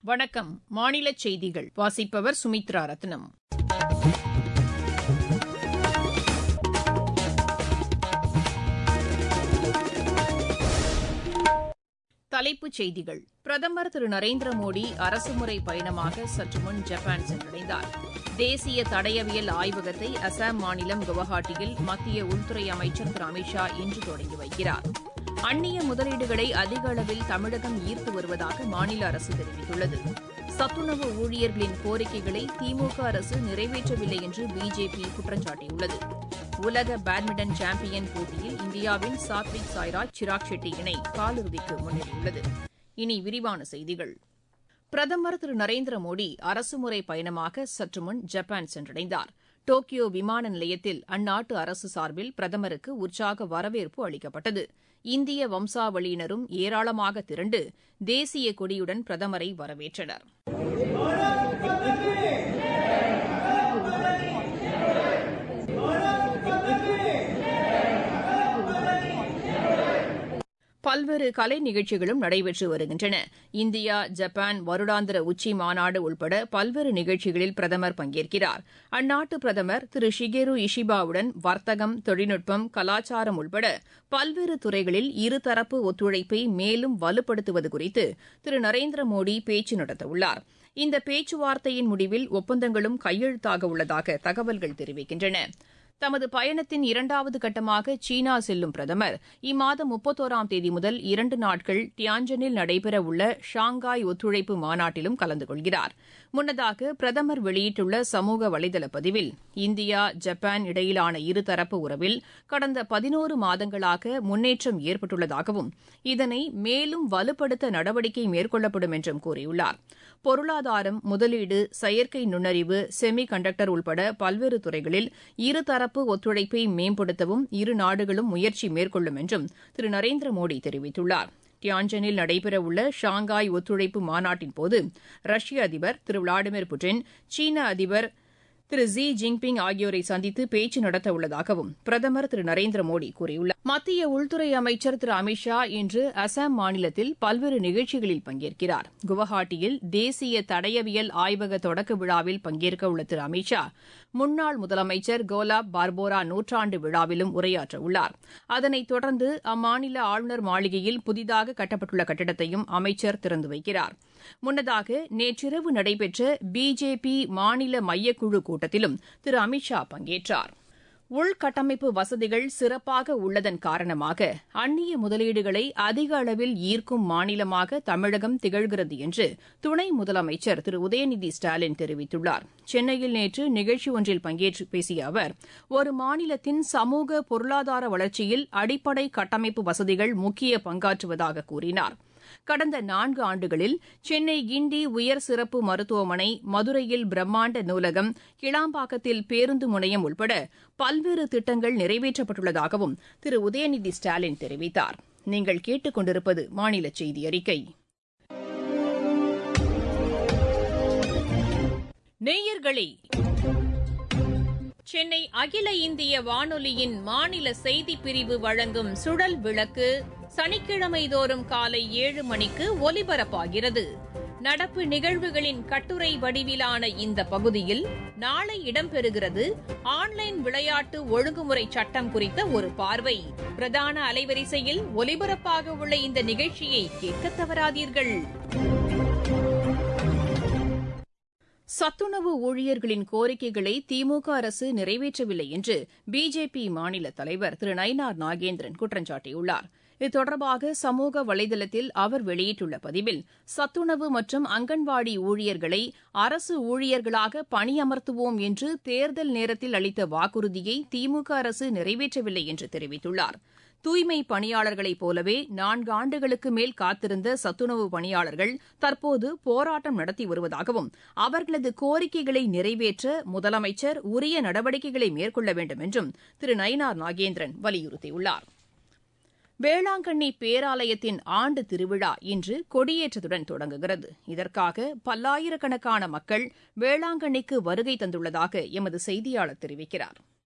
வணக்கம் மாநில செய்திகள் வாசிப்பவர் சுமித்ரா ரத்னம் தலைப்புச் செய்திகள் பிரதமர் திரு நரேந்திர மோடி அரசுமுறை பயணமாக சற்று முன் ஜப்பான் சென்றடைந்தார் தேசிய தடயவியல் ஆய்வகத்தை அசாம் மாநிலம் குவஹாட்டியில் மத்திய உள்துறை அமைச்சர் திரு அமித் ஷா இன்று தொடங்கி வைக்கிறார் அந்நிய முதலீடுகளை அதிக அளவில் தமிழகம் ஈர்த்து வருவதாக மாநில அரசு தெரிவித்துள்ளது சத்துணவு ஊழியர்களின் கோரிக்கைகளை திமுக அரசு நிறைவேற்றவில்லை என்று பிஜேபி குற்றம் சாட்டியுள்ளது உலக பேட்மிண்டன் சாம்பியன் போட்டியில் இந்தியாவின் சாத்விக் சாய்ராஜ் சிராக் ஷெட்டி இணை காலிறுதிக்கு முன்னேறியுள்ளது இனி விரிவான செய்திகள் பிரதமர் திரு நரேந்திர மோடி அரசுமுறை பயணமாக சற்று முன் ஜப்பான் சென்றடைந்தார் டோக்கியோ விமான நிலையத்தில் அந்நாட்டு அரசு சார்பில் பிரதமருக்கு உற்சாக வரவேற்பு அளிக்கப்பட்டது இந்திய வம்சாவளியினரும் ஏராளமாக திரண்டு தேசிய கொடியுடன் பிரதமரை வரவேற்றனர் பல்வேறு கலை நிகழ்ச்சிகளும் நடைபெற்று வருகின்றன இந்தியா ஜப்பான் வருடாந்திர உச்சி மாநாடு உள்பட பல்வேறு நிகழ்ச்சிகளில் பிரதமர் பங்கேற்கிறார் அந்நாட்டு பிரதமர் திரு ஷிகேரு இஷிபாவுடன் வர்த்தகம் தொழில்நுட்பம் கலாச்சாரம் உள்பட பல்வேறு துறைகளில் இருதரப்பு ஒத்துழைப்பை மேலும் வலுப்படுத்துவது குறித்து திரு நரேந்திர மோடி பேச்சு நடத்தவுள்ளார் இந்த பேச்சுவார்த்தையின் முடிவில் ஒப்பந்தங்களும் கையெழுத்தாக உள்ளதாக தகவல்கள் தெரிவிக்கின்றன தமது பயணத்தின் இரண்டாவது கட்டமாக சீனா செல்லும் பிரதமர் இம்மாதம் முப்பத்தோராம் தேதி முதல் இரண்டு நாட்கள் டியான்ஜனில் நடைபெறவுள்ள ஷாங்காய் ஒத்துழைப்பு மாநாட்டிலும் கலந்து கொள்கிறார் முன்னதாக பிரதமர் வெளியிட்டுள்ள சமூக வலைதள பதிவில் இந்தியா ஜப்பான் இடையிலான இருதரப்பு உறவில் கடந்த பதினோரு மாதங்களாக முன்னேற்றம் ஏற்பட்டுள்ளதாகவும் இதனை மேலும் வலுப்படுத்த நடவடிக்கை மேற்கொள்ளப்படும் என்றும் கூறியுள்ளார் பொருளாதாரம் முதலீடு செயற்கை நுண்ணறிவு செமி கண்டக்டர் உள்பட பல்வேறு துறைகளில் இருதரப்பு ஒத்துழைப்பை மேம்படுத்தவும் இரு நாடுகளும் முயற்சி மேற்கொள்ளும் என்றும் திரு நரேந்திர மோடி தெரிவித்துள்ளார் டியான்ஜனில் நடைபெறவுள்ள ஷாங்காய் ஒத்துழைப்பு மாநாட்டின்போது ரஷ்ய அதிபர் திரு விளாடிமிர் புட்டின் சீன அதிபர் திரு ஜி ஜின்பிங் ஆகியோரை சந்தித்து பேச்சு நடத்த உள்ளதாகவும் பிரதமர் திரு நரேந்திர மோடி கூறியுள்ளார் மத்திய உள்துறை அமைச்சர் திரு அமித் ஷா இன்று அசாம் மாநிலத்தில் பல்வேறு நிகழ்ச்சிகளில் பங்கேற்கிறார் குவஹாட்டியில் தேசிய தடயவியல் ஆய்வக தொடக்க விழாவில் பங்கேற்க உள்ள திரு அமித் ஷா முன்னாள் முதலமைச்சர் கோலாப் பார்போரா நூற்றாண்டு விழாவிலும் உரையாற்ற உள்ளார் அதனைத் தொடர்ந்து அம்மாநில ஆளுநர் மாளிகையில் புதிதாக கட்டப்பட்டுள்ள கட்டிடத்தையும் அமைச்சர் திறந்து வைக்கிறார் முன்னதாக நேற்றிரவு நடைபெற்ற பிஜேபி மாநில மையக்குழு கூட்டத்திலும் திரு அமித் ஷா பங்கேற்றார் உள்கட்டமைப்பு வசதிகள் சிறப்பாக உள்ளதன் காரணமாக அந்நிய முதலீடுகளை அதிக அளவில் ஈர்க்கும் மாநிலமாக தமிழகம் திகழ்கிறது என்று துணை முதலமைச்சர் திரு உதயநிதி ஸ்டாலின் தெரிவித்துள்ளார் சென்னையில் நேற்று நிகழ்ச்சி ஒன்றில் பங்கேற்று பேசிய அவர் ஒரு மாநிலத்தின் சமூக பொருளாதார வளர்ச்சியில் அடிப்படை கட்டமைப்பு வசதிகள் முக்கிய பங்காற்றுவதாக கூறினார் கடந்த நான்கு ஆண்டுகளில் சென்னை கிண்டி உயர் சிறப்பு மருத்துவமனை மதுரையில் பிரம்மாண்ட நூலகம் கிளாம்பாக்கத்தில் பேருந்து முனையம் உள்பட பல்வேறு திட்டங்கள் நிறைவேற்றப்பட்டுள்ளதாகவும் திரு உதயநிதி ஸ்டாலின் தெரிவித்தார் நீங்கள் கேட்டுக் கொண்டிருப்பது மாநில செய்தி அறிக்கை நேயர்களே சென்னை அகில இந்திய வானொலியின் மாநில செய்திப் பிரிவு வழங்கும் சுழல் விளக்கு சனிக்கிழமை தோறும் காலை ஏழு மணிக்கு ஒலிபரப்பாகிறது நடப்பு நிகழ்வுகளின் கட்டுரை வடிவிலான இந்த பகுதியில் நாளை இடம்பெறுகிறது ஆன்லைன் விளையாட்டு ஒழுங்குமுறை சட்டம் குறித்த ஒரு பார்வை பிரதான அலைவரிசையில் ஒலிபரப்பாக உள்ள இந்த நிகழ்ச்சியை கேட்க தவறாதீர்கள் சத்துணவு ஊழியர்களின் கோரிக்கைகளை திமுக அரசு நிறைவேற்றவில்லை என்று பிஜேபி மாநில தலைவர் திரு நயினார் நாகேந்திரன் குற்றம் சாட்டியுள்ளார் இது தொடர்பாக சமூக வலைதளத்தில் அவர் வெளியிட்டுள்ள பதிவில் சத்துணவு மற்றும் அங்கன்வாடி ஊழியர்களை அரசு ஊழியர்களாக பணியமர்த்துவோம் என்று தேர்தல் நேரத்தில் அளித்த வாக்குறுதியை திமுக அரசு நிறைவேற்றவில்லை என்று தெரிவித்துள்ளார் தூய்மை பணியாளர்களைப் போலவே நான்கு ஆண்டுகளுக்கு மேல் காத்திருந்த சத்துணவு பணியாளர்கள் தற்போது போராட்டம் நடத்தி வருவதாகவும் அவர்களது கோரிக்கைகளை நிறைவேற்ற முதலமைச்சர் உரிய நடவடிக்கைகளை மேற்கொள்ள வேண்டும் என்றும் திரு நயினார் நாகேந்திரன் வலியுறுத்தியுள்ளார் வேளாங்கண்ணி பேராலயத்தின் ஆண்டு திருவிழா இன்று கொடியேற்றத்துடன் தொடங்குகிறது இதற்காக பல்லாயிரக்கணக்கான மக்கள் வேளாங்கண்ணிக்கு வருகை தந்துள்ளதாக எமது செய்தியாளர் தெரிவிக்கிறார்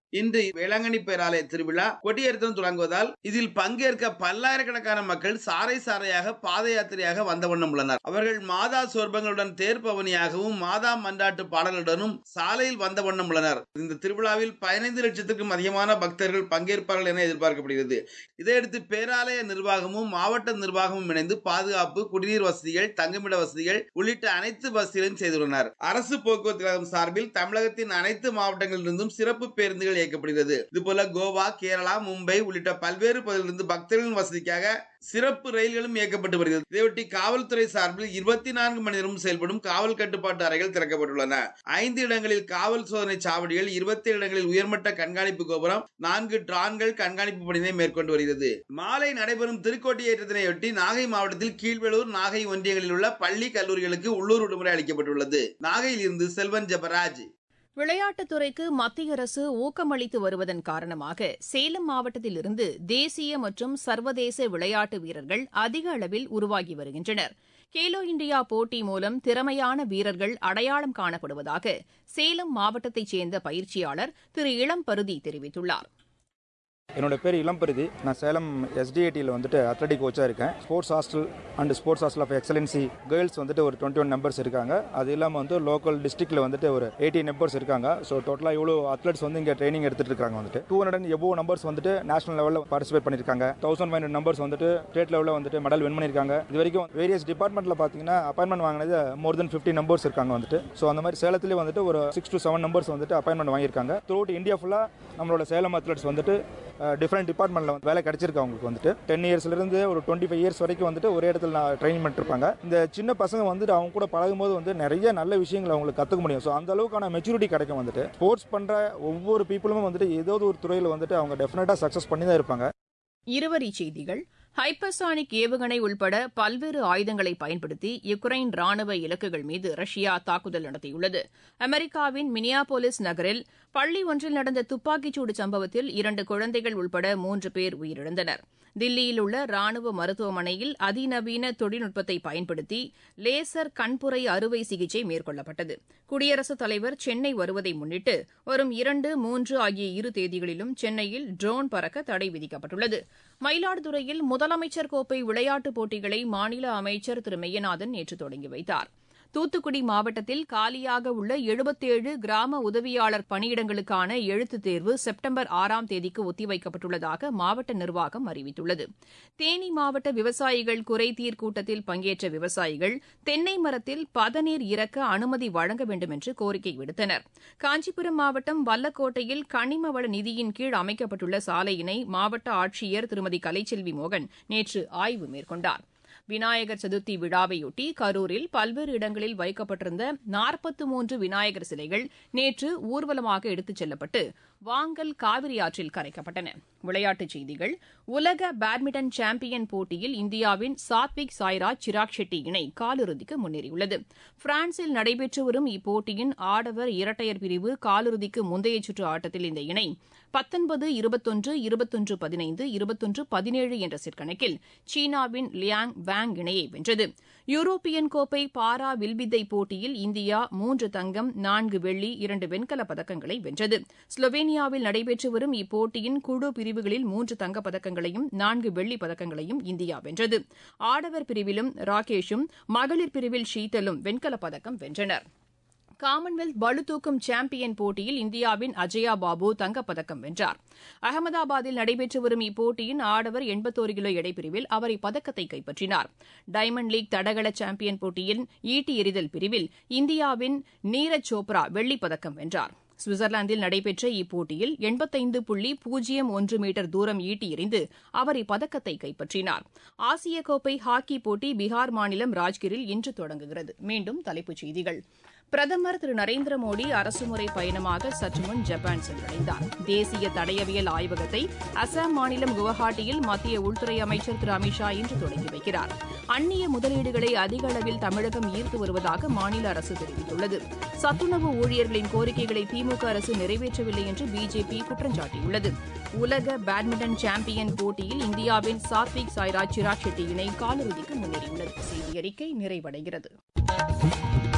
இன்று வேளாங்கண்ணி பேராலய திருவிழா கொடியேற்றம் தொடங்குவதால் இதில் பங்கேற்க பல்லாயிரக்கணக்கான மக்கள் சாறை சாறையாக பாத யாத்திரையாக வந்த வண்ணம் உள்ளனர் அவர்கள் மாதா சொர்பங்களுடன் தேர் பவனியாகவும் மாதா மன்றாட்டு பாடலுடனும் சாலையில் வந்த வண்ணம் உள்ளனர் இந்த திருவிழாவில் பதினைந்து லட்சத்துக்கும் அதிகமான பக்தர்கள் பங்கேற்பார்கள் என எதிர்பார்க்கப்படுகிறது இதையடுத்து பேராலய நிர்வாகமும் மாவட்ட நிர்வாகமும் இணைந்து பாதுகாப்பு குடிநீர் வசதிகள் தங்குமிட வசதிகள் உள்ளிட்ட அனைத்து வசதிகளையும் செய்துள்ளனர் அரசு போக்குவரத்து கழகம் சார்பில் தமிழகத்தின் அனைத்து மாவட்டங்களிலிருந்தும் சிறப்பு பேருந்துகள் இயக்கப்படுகிறது இதுபோல கோவா கேரளா மும்பை உள்ளிட்ட பல்வேறு பகுதிகளிலிருந்து பக்தர்களின் வசதிக்காக சிறப்பு ரயில்களும் இயக்கப்பட்டு வருகிறது இதையொட்டி காவல்துறை சார்பில் இருபத்தி நான்கு மணி நேரமும் செயல்படும் காவல் கட்டுப்பாட்டு அறைகள் திறக்கப்பட்டுள்ளன ஐந்து இடங்களில் காவல் சோதனை சாவடிகள் இருபத்தி இடங்களில் உயர்மட்ட கண்காணிப்பு கோபுரம் நான்கு டிரான்கள் கண்காணிப்பு பணியினை மேற்கொண்டு வருகிறது மாலை நடைபெறும் திருக்கோட்டியேற்றத்தினையொட்டி நாகை மாவட்டத்தில் கீழ்வேளூர் நாகை ஒன்றியங்களில் உள்ள பள்ளி கல்லூரிகளுக்கு உள்ளூர் விடுமுறை அளிக்கப்பட்டுள்ளது நாகையில் இருந்து செல்வன் ஜெபராஜ் விளையாட்டுத்துறைக்கு மத்திய அரசு ஊக்கமளித்து வருவதன் காரணமாக சேலம் மாவட்டத்திலிருந்து தேசிய மற்றும் சர்வதேச விளையாட்டு வீரர்கள் அதிக அளவில் உருவாகி வருகின்றனர் கேலோ இந்தியா போட்டி மூலம் திறமையான வீரர்கள் அடையாளம் காணப்படுவதாக சேலம் மாவட்டத்தைச் சேர்ந்த பயிற்சியாளர் திரு இளம்பருதி தெரிவித்துள்ளார் என்னோட பேர் இளம்பருதி நான் சேலம் எஸ்டிஐடியில் வந்துட்டு அத்லட்டிக் கோச்சாக இருக்கேன் sports hostel and sports hostel of excellency girls வந்துட்டு ஒரு டுவெண்ட்டி ஒன் நம்பர்ஸ் இருக்காங்க அது இல்லாமல் வந்து லோக்கல் டிஸ்ட்ரிக்ட்டில் வந்துட்டு ஒரு எயிட்டி நம்பர்ஸ் இருக்காங்க ஸோ டோட்டலாக இவ்வளோ அத்லட்ஸ் வந்து இங்கே ட்ரைனிங் எடுத்துட்டு இருக்காங்க வந்துட்டு டூ ஹண்ட்ரட் எவ்வளோ நம்பர்ஸ் வந்துட்டு நேஷனல் லெவலில் பார்ட்டிசிபேட் பண்ணியிருக்காங்க தௌசண்ட் ஃபைவ் ஹண்ட்ரட் நம்பர்ஸ் வந்துட்டு ஸ்டேட் லெவலில் வந்துட்டு மெடல் வின் பண்ணியிருக்காங்க இது வரைக்கும் வேரியஸ் டிபார்ட்மெண்ட்டில் பார்த்தீங்கன்னா அப்பாயின்மெண்ட் வாங்கினது மோர் தென் ஃபிஃப்டி நம்பர்ஸ் இருக்காங்க வந்துட்டு ஸோ அந்த மாதிரி சேலத்துலேயே வந்துட்டு ஒரு சிக்ஸ் டு செவன் நம்பர்ஸ் வந்துட்டு அப்பாயின்மெண்ட் வாங்கியிருக்காங்க த்ரூ இந்தியா ஃபுல்லாக நம்மளோட சேலம் அத்லட்ஸ் வந்துட்டு டிஃப்ரெண்ட் டிபார்ட்மெண்ட்டில் வந்து வேலை கிடைச்சிருக்கு அவங்களுக்கு வந்துட்டு டென் இயர்ஸ்லேருந்து ஒரு டுவெண்ட்டி ஃபைவ் இயர்ஸ் வரைக்கும் வந்துட்டு ஒரே இடத்துல நான் ட்ரைனிங் பண்ணிருப்பாங்க இந்த சின்ன பசங்க வந்துட்டு அவங்க கூட பழகும்போது வந்து நிறைய நல்ல விஷயங்களை அவங்களுக்கு கற்றுக்க முடியும் ஸோ அந்த அளவுக்கான மெச்சூரிட்டி கிடைக்கும் வந்துட்டு ஸ்போர்ட்ஸ் பண்ணுற ஒவ்வொரு பீப்புளுமே வந்துட்டு ஏதோ ஒரு துறையில் வந்துட்டு அவங்க டெஃபினட்டாக சக்ஸஸ் பண்ணி தான் இருப்பாங்க இருவரி செய்திகள் ஹைப்பர்சானிக் ஏவுகணை உள்பட பல்வேறு ஆயுதங்களை பயன்படுத்தி யுக்ரைன் ராணுவ இலக்குகள் மீது ரஷ்யா தாக்குதல் நடத்தியுள்ளது அமெரிக்காவின் மினியாபோலிஸ் நகரில் பள்ளி ஒன்றில் நடந்த துப்பாக்கிச்சூடு சம்பவத்தில் இரண்டு குழந்தைகள் உள்பட மூன்று பேர் உயிரிழந்தனர் தில்லியில் உள்ள ராணுவ மருத்துவமனையில் அதிநவீன தொழில்நுட்பத்தை பயன்படுத்தி லேசர் கண்புரை அறுவை சிகிச்சை மேற்கொள்ளப்பட்டது குடியரசுத் தலைவர் சென்னை வருவதை முன்னிட்டு வரும் இரண்டு மூன்று ஆகிய இரு தேதிகளிலும் சென்னையில் ட்ரோன் பறக்க தடை விதிக்கப்பட்டுள்ளது மயிலாடுதுறையில் முதலமைச்சர் கோப்பை விளையாட்டுப் போட்டிகளை மாநில அமைச்சர் திரு மெய்யநாதன் நேற்று தொடங்கி வைத்தார் தூத்துக்குடி மாவட்டத்தில் காலியாக உள்ள எழுபத்தேழு கிராம உதவியாளர் பணியிடங்களுக்கான எழுத்துத் தேர்வு செப்டம்பர் ஆறாம் தேதிக்கு ஒத்திவைக்கப்பட்டுள்ளதாக மாவட்ட நிர்வாகம் அறிவித்துள்ளது தேனி மாவட்ட விவசாயிகள் குறைதீர் கூட்டத்தில் பங்கேற்ற விவசாயிகள் தென்னை மரத்தில் பதநீர் இறக்க அனுமதி வழங்க வேண்டும் என்று கோரிக்கை விடுத்தனர் காஞ்சிபுரம் மாவட்டம் வல்லக்கோட்டையில் கனிம வள நிதியின் கீழ் அமைக்கப்பட்டுள்ள சாலையினை மாவட்ட ஆட்சியர் திருமதி கலைச்செல்வி மோகன் நேற்று ஆய்வு மேற்கொண்டாா் விநாயகர் சதுர்த்தி விழாவையொட்டி கரூரில் பல்வேறு இடங்களில் வைக்கப்பட்டிருந்த நாற்பத்து மூன்று விநாயகர் சிலைகள் நேற்று ஊர்வலமாக எடுத்துச் செல்லப்பட்டு வாங்கல் காவிரி ஆற்றில் கரைக்கப்பட்டன விளையாட்டுச் செய்திகள் உலக பேட்மிண்டன் சாம்பியன் போட்டியில் இந்தியாவின் சாத்விக் சாய்ராஜ் சிராக் ஷெட்டி இணை காலிறுதிக்கு முன்னேறியுள்ளது பிரான்சில் நடைபெற்று வரும் இப்போட்டியின் ஆடவர் இரட்டையர் பிரிவு காலிறுதிக்கு முந்தைய சுற்று ஆட்டத்தில் இந்த இணை பத்தொன்பது இருபத்தொன்று இருபத்தொன்று பதினைந்து இருபத்தொன்று பதினேழு என்ற செட் கணக்கில் சீனாவின் லியாங் வாங் இணையை வென்றது யூரோப்பியன் கோப்பை பாரா வில்வித்தை போட்டியில் இந்தியா மூன்று தங்கம் நான்கு வெள்ளி இரண்டு வெண்கலப் பதக்கங்களை வென்றது ஸ்லோவேனியாவில் நடைபெற்று வரும் இப்போட்டியின் குழு பிரிவுகளில் மூன்று தங்கப்பதக்கங்களையும் நான்கு வெள்ளிப் பதக்கங்களையும் இந்தியா வென்றது ஆடவர் பிரிவிலும் ராகேஷும் மகளிர் பிரிவில் ஷீதலும் வெண்கலப் பதக்கம் வென்றனா் காமன்வெல்த் பளுதூக்கும் சாம்பியன் போட்டியில் இந்தியாவின் அஜயா பாபு தங்கப்பதக்கம் வென்றார் அகமதாபாத்தில் நடைபெற்று வரும் இப்போட்டியின் ஆடவர் எண்பத்தோரு கிலோ எடைப்பிரிவில் அவர் இப்பதக்கத்தை கைப்பற்றினார் டைமண்ட் லீக் தடகள சாம்பியன் போட்டியின் ஈட்டி எறிதல் பிரிவில் இந்தியாவின் நீரஜ் சோப்ரா வெள்ளிப்பதக்கம் வென்றார் சுவிட்சர்லாந்தில் நடைபெற்ற இப்போட்டியில் எண்பத்தைந்து புள்ளி பூஜ்ஜியம் ஒன்று மீட்டர் தூரம் ஈட்டி எறிந்து அவர் இப்பதக்கத்தை கைப்பற்றினார் ஆசிய கோப்பை ஹாக்கி போட்டி பீகார் மாநிலம் ராஜ்கிரில் இன்று தொடங்குகிறது மீண்டும் தலைப்புச் செய்திகள் பிரதமர் திரு நரேந்திர மோடி அரசுமுறை பயணமாக சற்று முன் ஜப்பான் சென்றடைந்தார் தேசிய தடயவியல் ஆய்வகத்தை அசாம் மாநிலம் குவஹாட்டியில் மத்திய உள்துறை அமைச்சர் திரு அமித்ஷா இன்று தொடங்கி வைக்கிறார் அந்நிய முதலீடுகளை அதிக அளவில் தமிழகம் ஈர்த்து வருவதாக மாநில அரசு தெரிவித்துள்ளது சத்துணவு ஊழியர்களின் கோரிக்கைகளை திமுக அரசு நிறைவேற்றவில்லை என்று பிஜேபி குற்றம் சாட்டியுள்ளது உலக பேட்மிண்டன் சாம்பியன் போட்டியில் இந்தியாவின் சாத்விக் சாய்ராஜ் சிராக் ஷெட்டி இணை காலிறுதிக்கு முன்னேறியுள்ளது செய்தி அறிக்கை நிறைவடைகிறது